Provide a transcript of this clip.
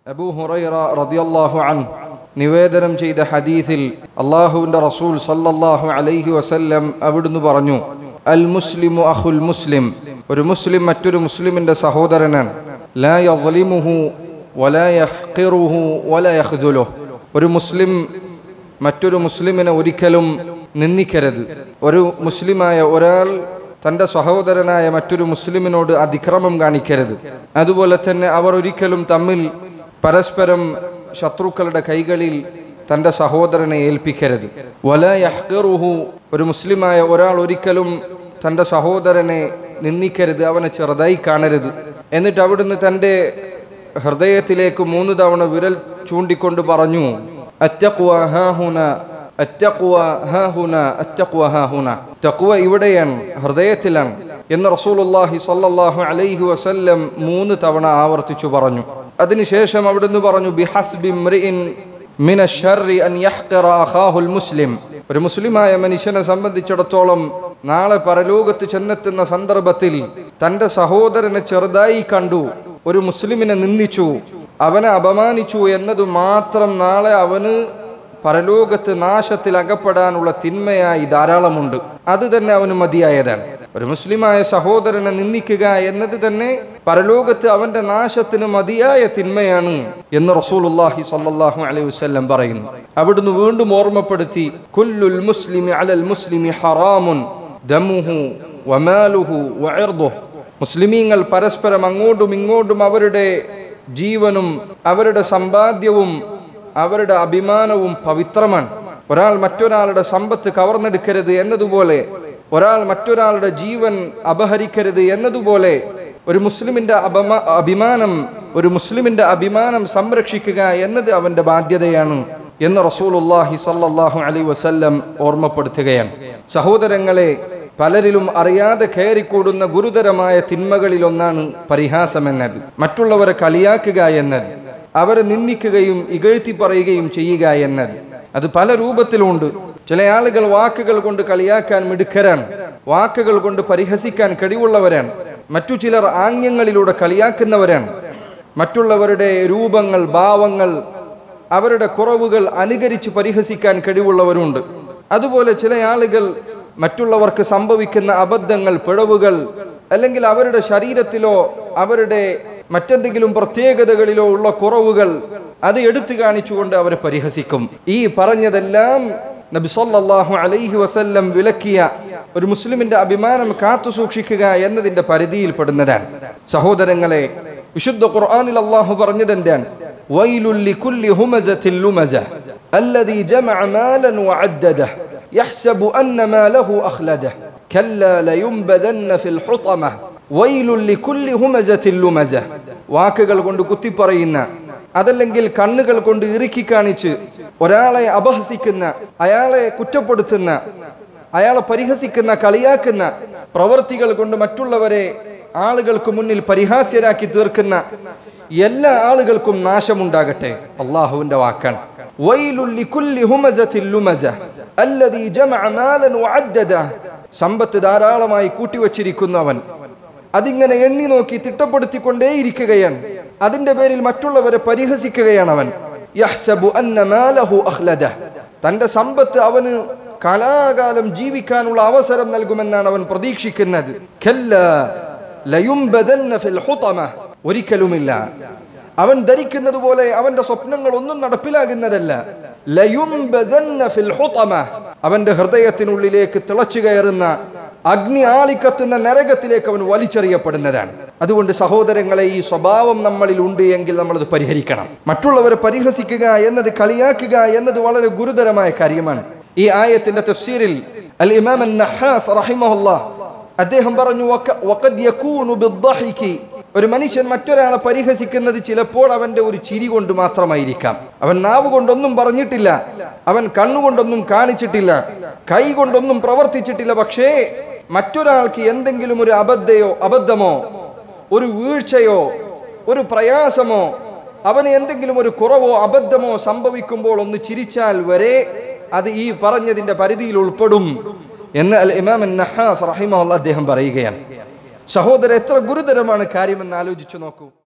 അബൂ ഹുറൈറ റളിയല്ലാഹു അൻഹു നിവേദനം ചെയ്ത ഹദീസിൽ അള്ളാഹുവിൻ്റെ റസൂൽ സല്ലല്ലാഹു അലൈഹി വസല്ലം അവിടുന്ന് പറഞ്ഞു അൽ മുസ്ലിമു അഹുൽ മുസ്ലിം ഒരു മുസ്ലിം മറ്റൊരു മുസ്ലിമിൻ്റെ സഹോദരനാണ് ലാ യസ്ലിമുഹു വലാ യഹ്ഖിറുഹു വലാ യഖ്ദുലുഹു ഒരു മുസ്ലിം മറ്റൊരു മുസ്ലിമിനെ ഒരിക്കലും നിന്ദിക്കരുത് ഒരു മുസ്ലിമായ ഒരാൾ തൻ്റെ സഹോദരനായ മറ്റൊരു മുസ്ലിമിനോട് അതിക്രമം കാണിക്കരുത് അതുപോലെ തന്നെ അവർ ഒരിക്കലും തമ്മിൽ പരസ്പരം ശത്രുക്കളുടെ കൈകളിൽ തൻ്റെ സഹോദരനെ ഏൽപ്പിക്കരുത് വല യഹ്ഖിറുഹു ഒരു മുസ്ലിമായ ഒരാൾ ഒരിക്കലും തൻ്റെ സഹോദരനെ നിന്ദിക്കരുത് അവനെ ചെറുതായി കാണരുത് എന്നിട്ട് അവിടുന്ന് തൻ്റെ ഹൃദയത്തിലേക്ക് മൂന്ന് തവണ വിരൽ ചൂണ്ടിക്കൊണ്ട് പറഞ്ഞു അറ്റഖ്വ ഹാഹുന അറ്റഖ്വ ഹാഹുന അറ്റഖ്വ ഹാഹുന തഖ്വ ഇവിടെയാണ് ഹൃദയത്തിലാണ് എന്ന് റസൂലുള്ളാഹി സ്വല്ലല്ലാഹു അലൈഹി വസല്ലം മൂന്ന് തവണ ആവർത്തിച്ചു പറഞ്ഞു അതിനുശേഷം അവിടുന്ന് പറഞ്ഞു ബിഹസ്ബി ഇംറിഇൻ മിന ശർരി അൻ യഹ്ഖിറ അഖാഹുൽ മുസ്ലിം ഒരു മുസ്ലിമായ മനുഷ്യനെ സംബന്ധിച്ചിടത്തോളം നാളെ പരലോകത്ത് ചെന്നെത്തുന്ന സന്ദർഭത്തിൽ തന്റെ സഹോദരനെ ചെറുതായി കണ്ടു ഒരു മുസ്ലിമിനെ നിന്ദിച്ചു അവനെ അപമാനിച്ചു എന്നത് മാത്രം നാളെ അവന് പരലോകത്ത് നാശത്തിൽ അകപ്പെടാനുള്ള തിന്മയായി ധാരാളമുണ്ട് അത് തന്നെ അവന് മതിയായതാണ് ഒരു മുസ്ലിമായ സഹോദരനെ നിന്ദിക്കുക എന്നത് തന്നെ പരലോകത്ത് അവന്റെ നാശത്തിന് മതിയായ തിന്മയാണ് എന്ന് റസൂലുള്ളാഹി സല്ലല്ലാഹു അലൈഹി വസല്ലം പറയുന്നു അവിടുന്ന് വീണ്ടും ഓർമ്മപ്പെടുത്തി കുല്ലുൽ മുസ്ലിമി അലൽ മുസ്ലിമി ഹറാമുൻ ദമുഹു വമാലുഹു വഇർദുഹു മുസ്ലിമീങ്ങൾ പരസ്പരം അങ്ങോട്ടും ഇങ്ങോട്ടും അവരുടെ ജീവനും അവരുടെ സമ്പാദ്യവും അവരുടെ അഭിമാനവും പവിത്രമാണ് ഒരാൾ മറ്റൊരാളുടെ സമ്പത്ത് കവർന്നെടുക്കരുത് എന്നതുപോലെ ഒരാൾ മറ്റൊരാളുടെ ജീവൻ അപഹരിക്കരുത് എന്നതുപോലെ ഒരു മുസ്ലിമിന്റെ അപമാ അഭിമാനം ഒരു മുസ്ലിമിന്റെ അഭിമാനം സംരക്ഷിക്കുക എന്നത് അവന്റെ ബാധ്യതയാണ് എന്ന് റസൂലുള്ളാഹി സല്ലല്ലാഹു അലൈഹി വസല്ലം ഓർമ്മപ്പെടുത്തുകയാണ് സഹോദരങ്ങളെ പലരിലും അറിയാതെ കയറിക്കൂടുന്ന ഗുരുതരമായ തിന്മകളിൽ ഒന്നാണ് പരിഹാസം എന്നത് മറ്റുള്ളവരെ കളിയാക്കുക എന്നത് അവരെ നിന്ദിക്കുകയും ഇകഴ്ത്തി പറയുകയും ചെയ്യുക എന്നത് അത് പല രൂപത്തിലുണ്ട് ചില ആളുകൾ വാക്കുകൾ കൊണ്ട് കളിയാക്കാൻ മിടുക്കരാണ് വാക്കുകൾ കൊണ്ട് പരിഹസിക്കാൻ കഴിവുള്ളവരാണ് മറ്റു ചിലർ ആംഗ്യങ്ങളിലൂടെ കളിയാക്കുന്നവരാണ് മറ്റുള്ളവരുടെ രൂപങ്ങൾ ഭാവങ്ങൾ അവരുടെ കുറവുകൾ അനുകരിച്ച് പരിഹസിക്കാൻ കഴിവുള്ളവരുണ്ട് അതുപോലെ ചില ആളുകൾ മറ്റുള്ളവർക്ക് സംഭവിക്കുന്ന അബദ്ധങ്ങൾ പിഴവുകൾ അല്ലെങ്കിൽ അവരുടെ ശരീരത്തിലോ അവരുടെ മറ്റെന്തെങ്കിലും പ്രത്യേകതകളിലോ ഉള്ള കുറവുകൾ അത് എടുത്തു കാണിച്ചുകൊണ്ട് അവരെ പരിഹസിക്കും ഈ പറഞ്ഞതെല്ലാം നബി സല്ലല്ലാഹു അലൈഹി വസല്ലം വിലക്കിയ ഒരു മുസ്ലിമിന്റെ അഭിമാനം കാത്തു സൂക്ഷിക്കുക എന്നതിന്റെ പരിധിയിൽ പെടുന്നതാണ് സഹോദരങ്ങളെ വിശുദ്ധ ഖുർആനിൽ അള്ളാഹു പറഞ്ഞത് എന്താണ് വൈലുൽ ലികുല്ലി ഹുമസത്തിൽ ലുമസ الذي جمع مالا وعدده يحسب أن ماله أخلده كلا لينبذن في الحطمة ويل لكل همزة لمزة വാക്കുകൾ കൊണ്ട് കുത്തിപ്പറയുന്ന അതല്ലെങ്കിൽ കണ്ണുകൾ കൊണ്ട് ഇറുക്കി കാണിച്ച് ഒരാളെ അപഹസിക്കുന്ന അയാളെ കുറ്റപ്പെടുത്തുന്ന അയാളെ പരിഹസിക്കുന്ന കളിയാക്കുന്ന പ്രവർത്തികൾ കൊണ്ട് മറ്റുള്ളവരെ ആളുകൾക്ക് മുന്നിൽ പരിഹാസ്യരാക്കി തീർക്കുന്ന എല്ലാ ആളുകൾക്കും നാശമുണ്ടാകട്ടെ അള്ളാഹുവിന്റെ വാക്കാണ് സമ്പത്ത് ധാരാളമായി കൂട്ടിവച്ചിരിക്കുന്നവൻ അതിങ്ങനെ എണ്ണി നോക്കി തിട്ടപ്പെടുത്തിക്കൊണ്ടേയിരിക്കുകയാണ് അതിന്റെ പേരിൽ മറ്റുള്ളവരെ പരിഹസിക്കുകയാണ് അവൻ യഹ്സബു അന്ന മാലഹു അഹ്ലദ തന്റെ സമ്പത്ത് അവന് കാലാകാലം ജീവിക്കാനുള്ള അവസരം നൽകുമെന്നാണ് അവൻ പ്രതീക്ഷിക്കുന്നത് ഒരിക്കലുമില്ല അവൻ ധരിക്കുന്നത് പോലെ അവന്റെ സ്വപ്നങ്ങൾ ഒന്നും നടപ്പിലാകുന്നതല്ല അവന്റെ ഹൃദയത്തിനുള്ളിലേക്ക് തിളച്ചു കയറുന്ന അഗ്നി ആളിക്കത്തുന്ന നരകത്തിലേക്ക് അവൻ വലിച്ചെറിയപ്പെടുന്നതാണ് അതുകൊണ്ട് സഹോദരങ്ങളെ ഈ സ്വഭാവം നമ്മളിൽ ഉണ്ട് എങ്കിൽ നമ്മളത് പരിഹരിക്കണം മറ്റുള്ളവരെ പരിഹസിക്കുക എന്നത് കളിയാക്കുക എന്നത് വളരെ ഗുരുതരമായ കാര്യമാണ് ഈ ആയത്തിന്റെ തഫ്സീറിൽ അൽ ഇമാം റഹിമഹുല്ലാഹ് അദ്ദേഹം പറഞ്ഞു വഖദ് യകൂനു ബിദ്ദഹികി ഒരു മനുഷ്യൻ മറ്റൊരാളെ പരിഹസിക്കുന്നത് ചിലപ്പോൾ അവന്റെ ഒരു ചിരി കൊണ്ട് മാത്രമായിരിക്കാം അവൻ നാവ് കൊണ്ടൊന്നും പറഞ്ഞിട്ടില്ല അവൻ കണ്ണുകൊണ്ടൊന്നും കാണിച്ചിട്ടില്ല കൈ കൊണ്ടൊന്നും പ്രവർത്തിച്ചിട്ടില്ല പക്ഷേ മറ്റൊരാൾക്ക് എന്തെങ്കിലും ഒരു അബദ്ധയോ അബദ്ധമോ ഒരു വീഴ്ചയോ ഒരു പ്രയാസമോ അവന് എന്തെങ്കിലും ഒരു കുറവോ അബദ്ധമോ സംഭവിക്കുമ്പോൾ ഒന്ന് ചിരിച്ചാൽ വരെ അത് ഈ പറഞ്ഞതിന്റെ പരിധിയിൽ ഉൾപ്പെടും എന്ന് അൽ ഇമാം നഹാസ് റഹിമഹുള്ള അദ്ദേഹം പറയുകയാണ് സഹോദരൻ എത്ര ഗുരുതരമാണ് കാര്യമെന്ന് ആലോചിച്ചു നോക്കൂ